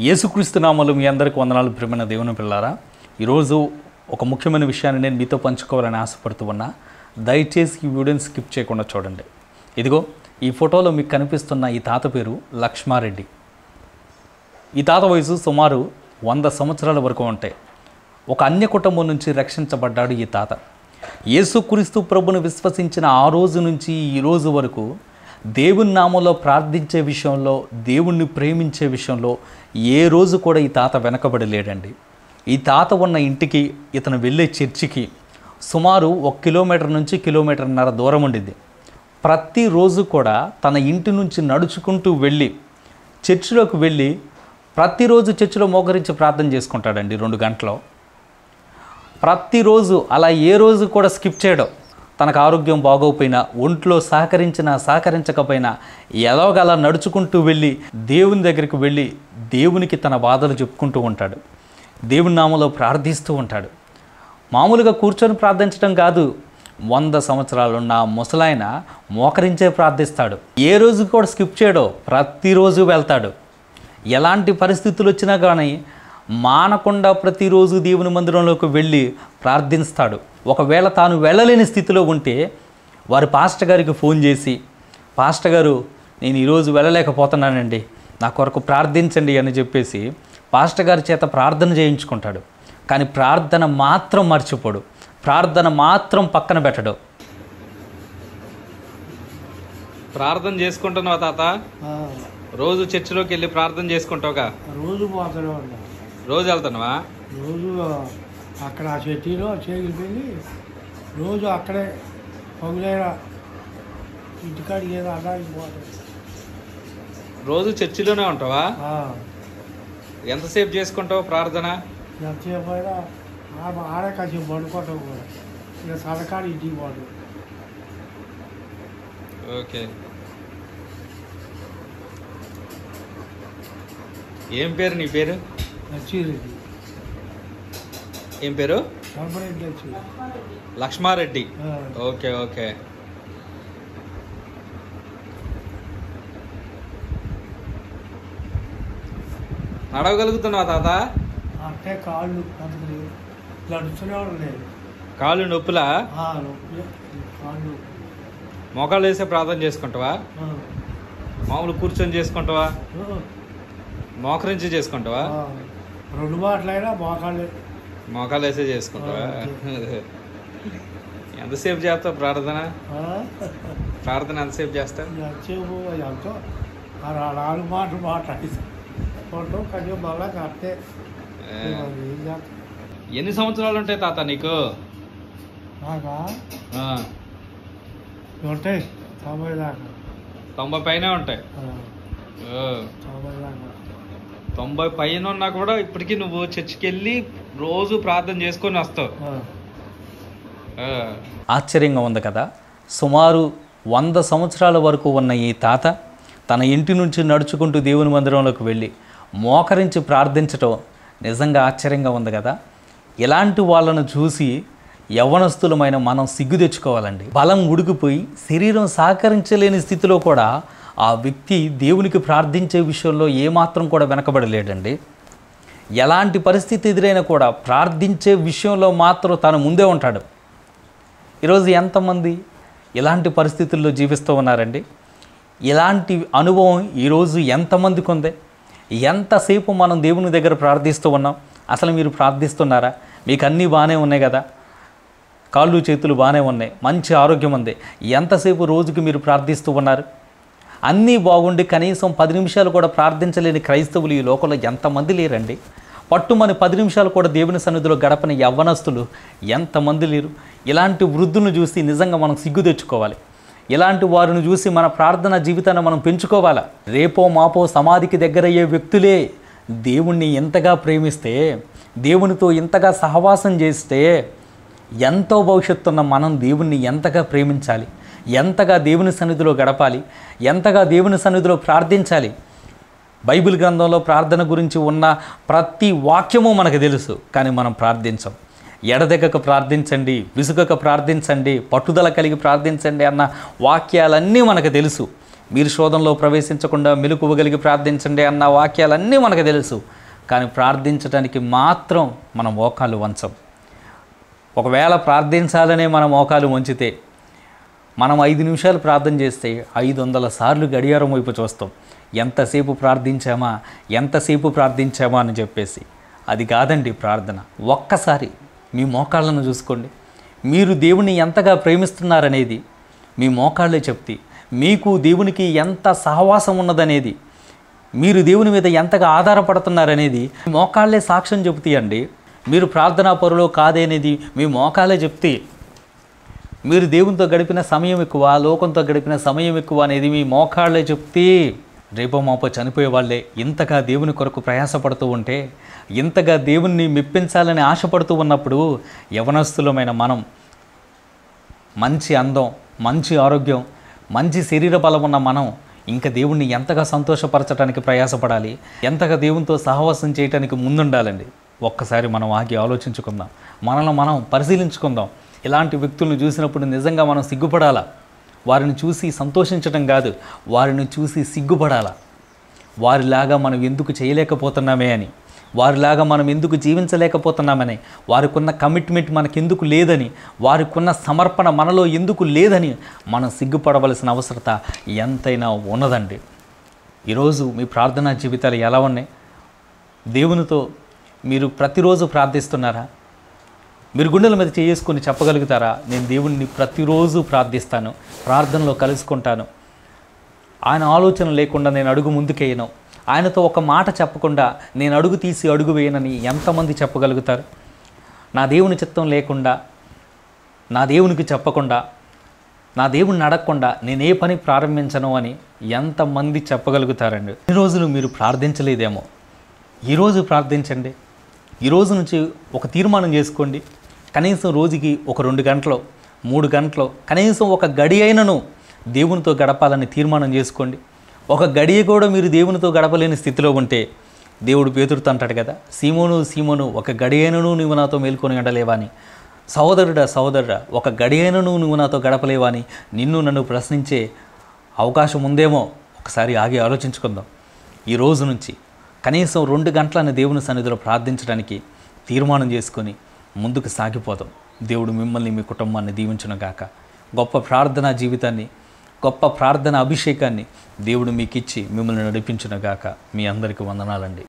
యేసుక్రీస్తు నామలు మీ అందరికీ వందనాలు ప్రియమైన దేవుని పిల్లారా ఈరోజు ఒక ముఖ్యమైన విషయాన్ని నేను మీతో పంచుకోవాలని ఆశపడుతూ ఉన్నా దయచేసి ఈ వీడియోని స్కిప్ చేయకుండా చూడండి ఇదిగో ఈ ఫోటోలో మీకు కనిపిస్తున్న ఈ తాత పేరు లక్ష్మారెడ్డి ఈ తాత వయసు సుమారు వంద సంవత్సరాల వరకు ఉంటాయి ఒక అన్య కుటుంబం నుంచి రక్షించబడ్డాడు ఈ తాత యేసుక్రీస్తు ప్రభును విశ్వసించిన ఆ రోజు నుంచి ఈ రోజు వరకు దేవుని నామంలో ప్రార్థించే విషయంలో దేవుణ్ణి ప్రేమించే విషయంలో ఏ రోజు కూడా ఈ తాత వెనకబడి లేడండి ఈ తాత ఉన్న ఇంటికి ఇతను వెళ్ళే చర్చికి సుమారు ఒక కిలోమీటర్ నుంచి కిలోమీటర్న్నర దూరం ఉండిద్ది ప్రతిరోజు కూడా తన ఇంటి నుంచి నడుచుకుంటూ వెళ్ళి చర్చిలోకి వెళ్ళి ప్రతిరోజు చర్చిలో మోకరించి ప్రార్థన చేసుకుంటాడండి రెండు గంటలు ప్రతిరోజు అలా ఏ రోజు కూడా స్కిప్ చేయడం తనకు ఆరోగ్యం బాగోకపోయినా ఒంట్లో సహకరించినా సహకరించకపోయినా ఎలాగలా నడుచుకుంటూ వెళ్ళి దేవుని దగ్గరికి వెళ్ళి దేవునికి తన బాధలు చెప్పుకుంటూ ఉంటాడు దేవుని నామలో ప్రార్థిస్తూ ఉంటాడు మామూలుగా కూర్చొని ప్రార్థించడం కాదు వంద సంవత్సరాలున్న ఆ ముసలాయన మోకరించే ప్రార్థిస్తాడు ఏ రోజు కూడా స్కిప్ చేయడో ప్రతిరోజు వెళ్తాడు ఎలాంటి పరిస్థితులు వచ్చినా కానీ మానకుండా ప్రతిరోజు దేవుని మందిరంలోకి వెళ్ళి ప్రార్థిస్తాడు ఒకవేళ తాను వెళ్ళలేని స్థితిలో ఉంటే వారి పాస్టర్ గారికి ఫోన్ చేసి పాస్టర్ గారు నేను ఈరోజు వెళ్ళలేకపోతున్నానండి నా కొరకు ప్రార్థించండి అని చెప్పేసి పాస్టర్ గారి చేత ప్రార్థన చేయించుకుంటాడు కానీ ప్రార్థన మాత్రం మర్చిపోడు ప్రార్థన మాత్రం పక్కన పెట్టడు ప్రార్థన చేసుకుంటున్నావా తాత ఆ, రోజు చర్చిలోకి వెళ్ళి ప్రార్థన చేసుకుంటావుగా రోజు పోతూనే ఉన్నా రోజు వెళ్తున్నావా రోజు అక్కడ ఆ చెట్టిలో చేతులు వెళ్ళి రోజు అక్కడే పొగలేరా ఇంటికాడికి ఏదో అడ్డానికి పోతాడు రోజు చర్చిలోనే ఉంటావా ఆ, ఎంతసేపు చేసుకుంటావు ప్రార్థన ఎంతసేపు అయినా ఆ- ఆడే కాసేపు పడుకోవటం కూడా ఇక సరకాడు ఇంటికి పోదు ఓకే ఏం పేరు నీ పేరు నచ్చిరెడ్డి ఏం పేరు కనపడేది వచ్చి లక్ష్మారెడ్డి ఓకే ఓకే నడవగలుగుతున్నావా తాత అంటే కాళ్ళు అందుకు నడుస్తూనే ఉండలేదు కాళ్ళు నొప్పులా ఆ, నొప్పి కాళ్ళు మోకాళ్ళు వేసే ప్రార్థన చేసుకుంటావా ఆ, మామూలు కూర్చొని చేసుకుంటావా ఆ, మోకరించి చేసుకుంటావా ఆ, రెండు మాటలైనా మోకాళ్ళే మోకాలు వేసే చేసుకుంటావా ఎంతసేపు చేస్తావు ప్రార్థన ఆ, ప్రార్థన ఎంతసేపు చేస్తా ఎంతసేపు ఎంతో ఆ రా- నాలుగు మాటలు మాట్లాడి కొంటాం కొంచెం మళ్ళా కట్టే ఆ, ఏం చేస్తాం ఎన్ని సంవత్సరాలు ఉంటాయి తాత నీకు నాకా ఆ, ఉంటాయి తొంభై దాకా తొంభై పైన ఉంటాయి ఆ, ఓ, తొంభై దాకా తొంభై పైన ఉన్నా కూడా ఇప్పటికీ నువ్వు చర్చికి వెళ్ళి రోజు ప్రార్థన చేసుకొని వస్తావు ఆ, ఆ. ఆశ్చర్యంగా ఉంది కదా సుమారు వంద సంవత్సరాల వరకు ఉన్న ఈ తాత తన ఇంటి నుంచి నడుచుకుంటూ దేవుని మందిరంలోకి వెళ్ళి మోకరించి ప్రార్థించటం నిజంగా ఆశ్చర్యంగా ఉంది కదా ఇలాంటి వాళ్ళను చూసి యవ్వనస్తులమైన మనం సిగ్గు తెచ్చుకోవాలండి బలం ఉడికిపోయి శరీరం సహకరించలేని స్థితిలో కూడా ఆ వ్యక్తి దేవునికి ప్రార్థించే విషయంలో ఏమాత్రం కూడా వెనకబడలేడండి ఎలాంటి పరిస్థితి ఎదురైనా కూడా ప్రార్థించే విషయంలో మాత్రం తను ముందే ఉంటాడు ఈరోజు ఎంతమంది ఇలాంటి పరిస్థితుల్లో జీవిస్తూ ఉన్నారండి ఇలాంటి అనుభవం ఈరోజు ఎంతమందికి ఉంది ఎంతసేపు మనం దేవుని దగ్గర ప్రార్థిస్తూ ఉన్నాం అసలు మీరు ప్రార్థిస్తున్నారా మీకు అన్నీ బాగానే ఉన్నాయి కదా కాళ్ళు చేతులు బాగానే ఉన్నాయి మంచి ఆరోగ్యం ఉంది ఎంతసేపు రోజుకి మీరు ప్రార్థిస్తూ ఉన్నారు అన్నీ బాగుండి కనీసం పది నిమిషాలు కూడా ప్రార్థించలేని క్రైస్తవులు ఈ లోకంలో ఎంతమంది లేరండి పట్టుమని పది నిమిషాలు కూడా దేవుని సన్నిధిలో గడపని యవ్వనస్తులు ఎంతమంది లేరు ఇలాంటి వృద్ధులను చూసి నిజంగా మనం సిగ్గు తెచ్చుకోవాలి ఇలాంటి వారిని చూసి మన ప్రార్థన జీవితాన్ని మనం పెంచుకోవాలా రేపో మాపో సమాధికి దగ్గరయ్యే వ్యక్తులే దేవుణ్ణి ఎంతగా ప్రేమిస్తే దేవునితో ఇంతగా సహవాసం చేస్తే ఎంతో భవిష్యత్తున్న మనం దేవుణ్ణి ఎంతగా ప్రేమించాలి ఎంతగా దేవుని సన్నిధిలో గడపాలి ఎంతగా దేవుని సన్నిధిలో ప్రార్థించాలి బైబిల్ గ్రంథంలో ప్రార్థన గురించి ఉన్న ప్రతి వాక్యము మనకు తెలుసు కానీ మనం ప్రార్థించం ఎడదెగక ప్రార్థించండి విసుగక ప్రార్థించండి పట్టుదల కలిగి ప్రార్థించండి అన్న వాక్యాలన్నీ మనకు తెలుసు మీరు శోధనలో ప్రవేశించకుండా మెలకువగలిగి ప్రార్థించండి అన్న వాక్యాలన్నీ మనకు తెలుసు కానీ ప్రార్థించడానికి మాత్రం మన మోకాలు వంచం ఒకవేళ ప్రార్థించాలనే మన మోకాలు వంచితే మనం ఐదు నిమిషాలు ప్రార్థన చేస్తే ఐదు వందల సార్లు గడియారం వైపు చూస్తాం ఎంతసేపు ప్రార్థించామా ఎంతసేపు ప్రార్థించామా అని చెప్పేసి అది కాదండి ప్రార్థన ఒక్కసారి మీ మోకాళ్ళను చూసుకోండి మీరు దేవుని ఎంతగా ప్రేమిస్తున్నారనేది మీ మోకాళ్ళే చెప్తే మీకు దేవునికి ఎంత సహవాసం ఉన్నదనేది మీరు దేవుని మీద ఎంతగా ఆధారపడుతున్నారనేది మీ మోకాళ్ళే సాక్ష్యం చెబుతాయండి మీరు ప్రార్థనా పరులో కాదనేది మీ మోకాళ్ళే చెప్తే మీరు దేవునితో గడిపిన సమయం ఎక్కువ లోకంతో గడిపిన సమయం ఎక్కువ అనేది మీ మోకాళ్ళే చెప్తే రేపో మాపో చనిపోయే వాళ్ళే ఇంతగా దేవుని కొరకు ప్రయాసపడుతూ ఉంటే ఇంతగా దేవుణ్ణి మెప్పించాలని ఆశపడుతూ ఉన్నప్పుడు యవనస్తులమైన మనం మంచి అందం మంచి ఆరోగ్యం మంచి శరీర బలం ఉన్న మనం ఇంకా దేవుణ్ణి ఎంతగా సంతోషపరచడానికి ప్రయాసపడాలి ఎంతగా దేవునితో సహవాసం చేయడానికి ముందుండాలండి ఒక్కసారి మనం ఆగి ఆలోచించుకుందాం మనల్ని మనం పరిశీలించుకుందాం ఇలాంటి వ్యక్తులను చూసినప్పుడు నిజంగా మనం సిగ్గుపడాలా వారిని చూసి సంతోషించడం కాదు వారిని చూసి సిగ్గుపడాలా వారిలాగా మనం ఎందుకు చేయలేకపోతున్నామే అని వారిలాగా మనం ఎందుకు జీవించలేకపోతున్నామని వారికున్న కమిట్మెంట్ మనకెందుకు లేదని వారికున్న సమర్పణ మనలో ఎందుకు లేదని మనం సిగ్గుపడవలసిన అవసరత ఎంతైనా ఉన్నదండి ఈరోజు మీ ప్రార్థనా జీవితాలు ఎలా ఉన్నాయి దేవునితో మీరు ప్రతిరోజు ప్రార్థిస్తున్నారా మీరు గుండెల మీద చేసుకొని చెప్పగలుగుతారా నేను దేవుణ్ణి ప్రతిరోజు ప్రార్థిస్తాను ప్రార్థనలో కలుసుకుంటాను ఆయన ఆలోచన లేకుండా నేను అడుగు ముందుకేయను ఆయనతో ఒక మాట చెప్పకుండా నేను అడుగు తీసి అడుగు వేయనని ఎంతమంది చెప్పగలుగుతారు నా దేవుని చిత్తం లేకుండా నా దేవునికి చెప్పకుండా నా దేవుణ్ణి అడగకుండా నేను ఏ పని ప్రారంభించను అని ఎంతమంది చెప్పగలుగుతారండి ఈ రోజులు మీరు ప్రార్థించలేదేమో ఈరోజు ప్రార్థించండి ఈ రోజు నుంచి ఒక తీర్మానం చేసుకోండి కనీసం రోజుకి ఒక రెండు గంటలు మూడు గంటలు కనీసం ఒక గడి అయినను దేవునితో గడపాలని తీర్మానం చేసుకోండి ఒక గడియ కూడా మీరు దేవునితో గడపలేని స్థితిలో ఉంటే దేవుడు పేతురుతో అంటాడు కదా సీమోను సీమోను ఒక గడి అయినను నువ్వు నాతో మేల్కొని ఉండలేవా అని సహోదరుడా సహోదరుడా ఒక గడి అయినను నువ్వు నాతో గడపలేవా అని నిన్ను నన్ను ప్రశ్నించే అవకాశం ఉందేమో ఒకసారి ఆగి ఆలోచించుకుందాం ఈ రోజు నుంచి కనీసం రెండు గంటలను దేవుని సన్నిధిలో ప్రార్థించడానికి తీర్మానం చేసుకొని ముందుకు సాగిపోదాం దేవుడు మిమ్మల్ని మీ కుటుంబాన్ని దీవించును గాక గొప్ప ప్రార్థనా జీవితాన్ని గొప్ప ప్రార్థన అభిషేకాన్ని దేవుడు మీకు ఇచ్చి మిమ్మల్ని నడిపించును గాక మీ అందరికీ వందనాలండి